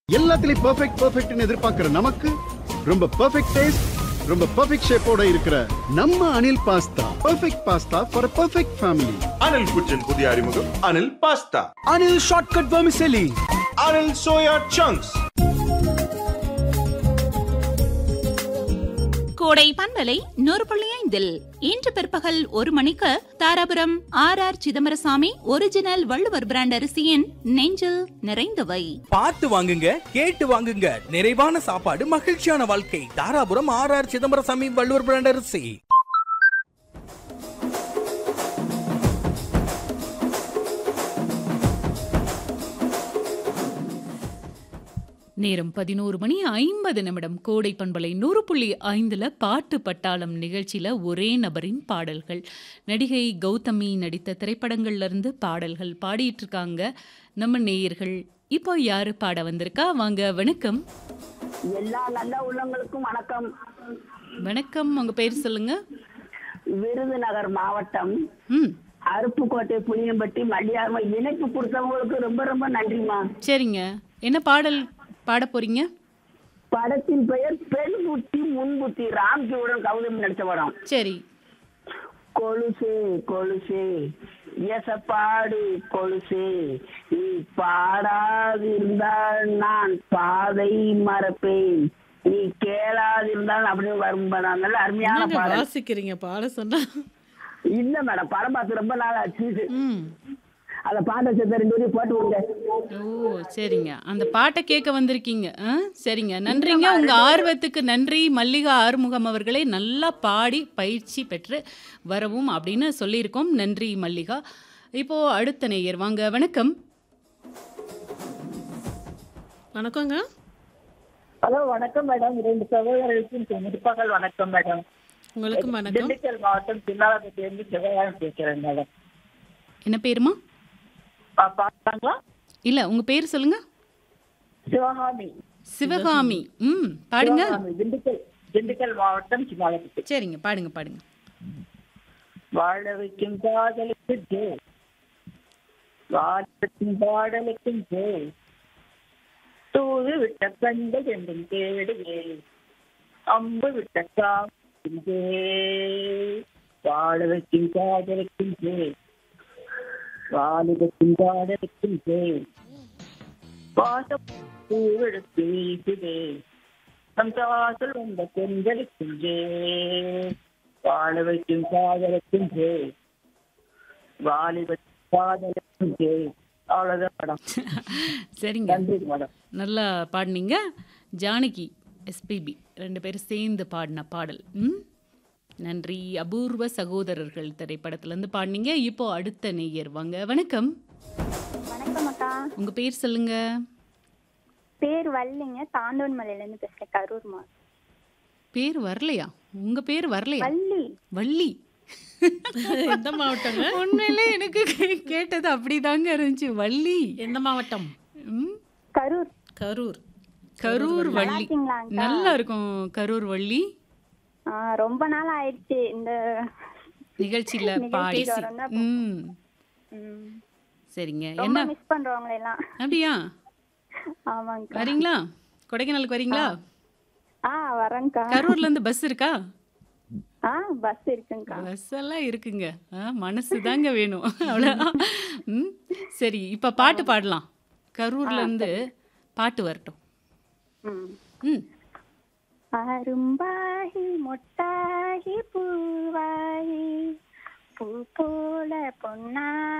எல்லாத்துலயும் பெர்ஃபெக்ட் பெர்ஃபெக்ட்னு எதிர்பார்க்கிற நமக்கு ரொம்ப பெர்ஃபெக்ட் டேஸ்ட் ரொம்ப பெர்ஃபெக்ட் ஷேப்போட இருக்கிற நம்ம Anil pasta perfect pasta for perfect family Anil kitchen புதிய அறிமுகம் Anil pasta Anil shortcut vermicelli Anil soya chunks Kodai பண்பலை நூறு புள்ளி ஐந்தில் இன்று பிற்பகல் ஒரு மணிக்கு Dharapuram R R Chidambarasamy original Valluvar brand அரிசியின் நெஞ்சில் நிறைந்தவை பார்த்து வாங்குங்க கேட்டு வாங்குங்க நிறைவான சாப்பாடு மகிழ்ச்சியான வாழ்க்கை Dharapuram R R Chidambarasamy Valluvar brand அரிசி நேரம் பதினோரு மணி ஐம்பது நிமிடம் கோடை பண்பலை நூறு புள்ளி ஐந்துல பாட்டு பட்டாளம் நிகழ்ச்சியில ஒரே நபரின் பாடல்கள் நடிகை கௌதமி நடித்த திரைப்படங்கள்ல இருந்து பாடல்கள் பாடிட்டு இருக்காங்க நம்ம நேயர்கள் இப்போ யாரு பாட வந்திருக்கா வாங்க வணக்கம் எல்லா நல்ல உள்ளங்களுக்கும் வணக்கம் வணக்கம் உங்க பேர் சொல்லுங்க விருதுநகர் மாவட்டம் ம் அருப்புக்கோட்டை புளியம்பட்டி மல்லியார்மா இணைப்பு கொடுத்தவங்களுக்கு ரொம்ப ரொம்ப நன்றிமா சரிங்க என்ன பாடல் பாட போறீங்க படத்தின் பெயர் பெண் புத்தி முன் புத்தி ராம்ஜியுடன் கௌதம் நடிச்ச படம் சரி கொலுசே கொலுசே எசப்பாடு கொலுசே நீ பாடாதிருந்தால் நான் பாதை மறப்பேன் நீ கேளாதிருந்தால் அப்படின்னு வரும் படம். நல்ல அருமையான என்னங்க பாடல் வாசிக்கிறீங்க பாட சொன்னா இல்ல மேடம் படம் பார்த்து ரொம்ப நாள் ஆச்சு ம் அந்த பாட்டை சேர்த்து ரெண்டு வரையும் போட்டு விடுங்க ஓ சரிங்க அந்த பாட்டை கேட்க வந்திருக்கீங்க ஆ சரிங்க நன்றிங்க உங்க ஆர்வத்துக்கு நன்றி மல்லிகா ஆறுமுகம் அவர்களே நல்லா பாடி பயிற்சி பெற்று வரவும் அப்படின்னு சொல்லியிருக்கோம் நன்றி மல்லிகா இப்போ அடுத்த நேயர் வாங்க வணக்கம் வணக்கங்க ஹலோ வணக்கம் மேடம் இரண்டு சகோதரர்களுக்கும் முற்பகல் வணக்கம் மேடம் உங்களுக்கு வணக்கம் திண்டுக்கல் மாவட்டம் சின்னாலப்பட்டியிலிருந்து சிவகாரம் பேசுறேன் மேடம் என்ன பேருமா பா- பாக்கலாங்களா இல்ல உங்க பேர் சொல்லுங்க சிவகாமி சிவகாமி ம் பாடுங்க சிவகாமி திண்டுக்கல் திண்டுக்கல் மாவட்டம் சின்னாலப்பட்டி சரிங்க பாடுங்க பாடுங்க வாழ வைக்கும் காதலுக்கு ஜே வாழ வைக்கும் பாடலுக்கும் ஜே தூது விட்ட கண்கள் என்றும் தேடுவே அம்பு விட்ட காக்கும் ஜே வாழ வைக்கும் காதலுக்கும் ஜே வாலிபத்தின் காதலுக்கும் ஜே பாசம் பூவெடுத்து வீசுதே நம் வாசல் வந்த பெண்களுக்கும் ஜே வாழ வைக்கும் காதலுக்கும் ஜே வாலிப காதலுக்கும் ஜே அவ்வளவுதான் மேடம் சரிங்க நன்றி மேடம் நல்லா பாடினீங்க ஜானகி எஸ்பிபி ரெண்டு பேரும் சேர்ந்து பாடின பாடல் ம் நன்றி அபூர்வ சகோதரர்கள் திரைப்படத்துலேருந்து பாடினீங்க இப்போ அடுத்த நேயர் வாங்க வணக்கம் வணக்கம் அக்கா உங்க பேர் சொல்லுங்க பேர் வள்ளிங்க தாண்டவன் மலையிலேருந்து பேசுகிறேன் கரூர் மா பேர் வரலையா உங்க பேர் வரலையா வள்ளி வள்ளி எந்த மாவட்டங்க உண்மையிலே எனக்கு கே- கேட்டது அப்படிதாங்க இருந்துச்சு வள்ளி எந்த மாவட்டம் ம் கரூர் கரூர் கரூர் வள்ளி இருக்கீங்களா அக்கா? நல்லா இருக்கும் கரூர் வள்ளி ஆ, ரொம்ப நாள் ஆயிடுச்சு இந்த நிகழ்ச்சியில நிகழ்ச்சிக்கு பாடி வரேன்னா ம் ம், சரிங்க ரொம்ப என்ன மிஸ் பண்றவங்களை எல்லாம் அப்படியா ஆமாங்கக்கா வரீங்களா கொடைக்கானலுக்கு வரீங்களா ஆ வரேங்க்கா கரூர்ல இருந்து பஸ் இருக்கா ஆ பஸ் இருக்குங்கக்கா பஸ் எல்லாம் இருக்குங்க ஆ, மனசு தாங்க வேணும் அவ்வளோதான் ம் சரி இப்ப பாட்டு பாடலாம் கரூர்ல இருந்து பாட்டு வரட்டும் ம் ம் அரும்பாகி மொட்டாகி பூவாகி பூ போல பொன்னா